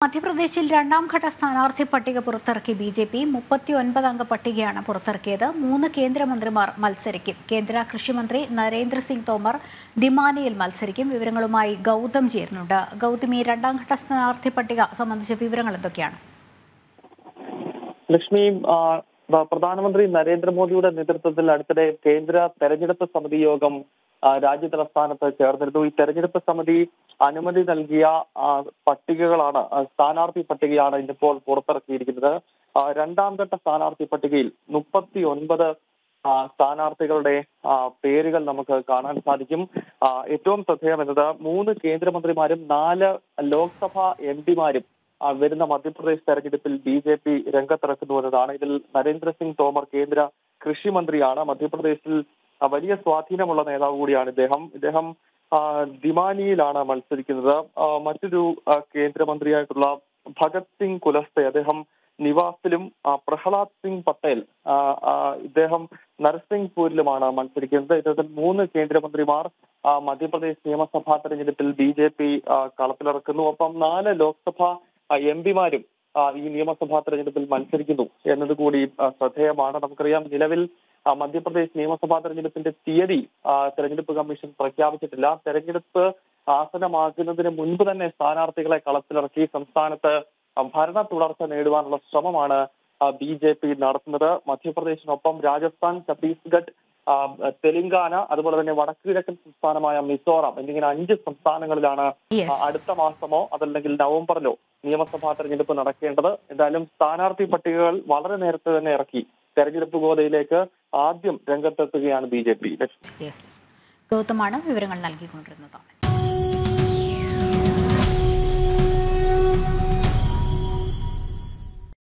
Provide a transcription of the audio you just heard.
മധ്യപ്രദേശിൽ രണ്ടാം ഘട്ട സ്ഥാനാർത്ഥി പട്ടിക പുറത്തിറക്കി ബി ജെ പി മുപ്പത്തി ഒൻപത് അംഗ പട്ടികയാണ് പുറത്തിറക്കിയത് മൂന്ന് കേന്ദ്രമന്ത്രിമാർ മത്സരിക്കും കേന്ദ്ര കൃഷിമന്ത്രി നരേന്ദ്രസിംഗ് തോമർ ദിമാനിയിൽ മത്സരിക്കും വിവരങ്ങളുമായി ഗൗതം ചേരുന്നുണ്ട് ഗൗതമി രണ്ടാം ഘട്ട സ്ഥാനാർത്ഥി പട്ടിക സംബന്ധിച്ച വിവരങ്ങൾ എന്തൊക്കെയാണ് ലക്ഷ്മി ആ, ബ- പ്രധാനമന്ത്രി നരേന്ദ്രമോദിയുടെ നേതൃത്വത്തിൽ അടുത്തിടെ കേന്ദ്ര തെരഞ്ഞെടുപ്പ് സമിതി യോഗം ആ, രാജ്യതലസ്ഥാനത്ത് ചേർന്നിരുന്നു ഈ തെരഞ്ഞെടുപ്പ് സമിതി അനുമതി നൽകിയ ആ, പട്ടികകളാണ് ആ, സ്ഥാനാർത്ഥി പട്ടികയാണ് ഇന്നിപ്പോൾ പുറത്തിറക്കിയിരിക്കുന്നത് ആ, രണ്ടാം ഘട്ട സ്ഥാനാർത്ഥി പട്ടികയിൽ മുപ്പത്തി ഒൻപത് സ്ഥാനാർത്ഥികളുടെ ആ, പേരുകൾ നമുക്ക് കാണാൻ സാധിക്കും ആ, ഏറ്റവും ശ്രദ്ധേയം എന്നത് മൂന്ന് കേന്ദ്രമന്ത്രിമാരും നാല് ലോക്സഭാ എം പിമാരും ആ, വരുന്ന മധ്യപ്രദേശ് തെരഞ്ഞെടുപ്പിൽ ബി ജെ പി രംഗത്തിറക്കുന്നു എന്നതാണ് ഇതിൽ നരേന്ദ്രസിംഗ് തോമർ കേന്ദ്ര കൃഷി മന്ത്രിയാണ് മധ്യപ്രദേശിൽ ആ, വലിയ സ്വാധീനമുള്ള നേതാവ് കൂടിയാണ് ഇദ്ദേഹം ഇദ്ദേഹം ആ, ദിമാനിയിലാണ് മത്സരിക്കുന്നത് ആ, മറ്റൊരു ആ, കേന്ദ്രമന്ത്രിയായിട്ടുള്ള ഭഗത് സിംഗ് കുലസ്തെ അദ്ദേഹം നിവാസിലും ആ, പ്രഹ്ലാദ് സിംഗ് പട്ടേൽ ആ, ആ, ഇദ്ദേഹം നരസിംഗ്പൂരിലുമാണ് മത്സരിക്കുന്നത് ഇത്തരത്തിൽ മൂന്ന് കേന്ദ്രമന്ത്രിമാർ ആ, മധ്യപ്രദേശ് നിയമസഭാ തെരഞ്ഞെടുപ്പിൽ ബി ജെ പി കളത്തിലിറക്കുന്നു ഒപ്പം നാല് ലോക്സഭാ എം പിമാരും ഈ നിയമസഭാ തെരഞ്ഞെടുപ്പിൽ മത്സരിക്കുന്നു എന്നത് കൂടി ആ, ശ്രദ്ധേയമാണ് നമുക്കറിയാം നിലവിൽ ആ, മധ്യപ്രദേശ് നിയമസഭാ തെരഞ്ഞെടുപ്പിന്റെ തീയതി ആ, തെരഞ്ഞെടുപ്പ് കമ്മീഷൻ പ്രഖ്യാപിച്ചിട്ടില്ല തെരഞ്ഞെടുപ്പ് ആസനമാകുന്നതിന് മുൻപ് തന്നെ സ്ഥാനാർത്ഥികളെ കളത്തിലിറക്കി സംസ്ഥാനത്ത് ആ, ഭരണ തുടർച്ച നേടുവാനുള്ള ശ്രമമാണ് ബി ജെ പി നടത്തുന്നത് മധ്യപ്രദേശിനൊപ്പം രാജസ്ഥാൻ ഛത്തീസ്ഗഡ് ആ, തെലങ്കാന അതുപോലെ തന്നെ വടക്ക് കിഴക്കൻ സംസ്ഥാനമായ മിസോറാം എന്നിങ്ങനെ അഞ്ച് സംസ്ഥാനങ്ങളിലാണ് Yes. ആ, അടുത്ത മാസമോ അതല്ലെങ്കിൽ നവംബറിലോ നിയമസഭാ തെരഞ്ഞെടുപ്പ് നടക്കേണ്ടത് എന്തായാലും സ്ഥാനാർത്ഥി പട്ടികകൾ വളരെ നേരത്തെ തന്നെ ഇറക്കി തെരഞ്ഞെടുപ്പ് ഗോതയിലേക്ക് ആദ്യം രംഗത്തെത്തുകയാണ് ബി ജെ പി യെസ് ഗൗതമാണ് വിവരങ്ങൾ നൽകിക്കൊണ്ടിരുന്നത്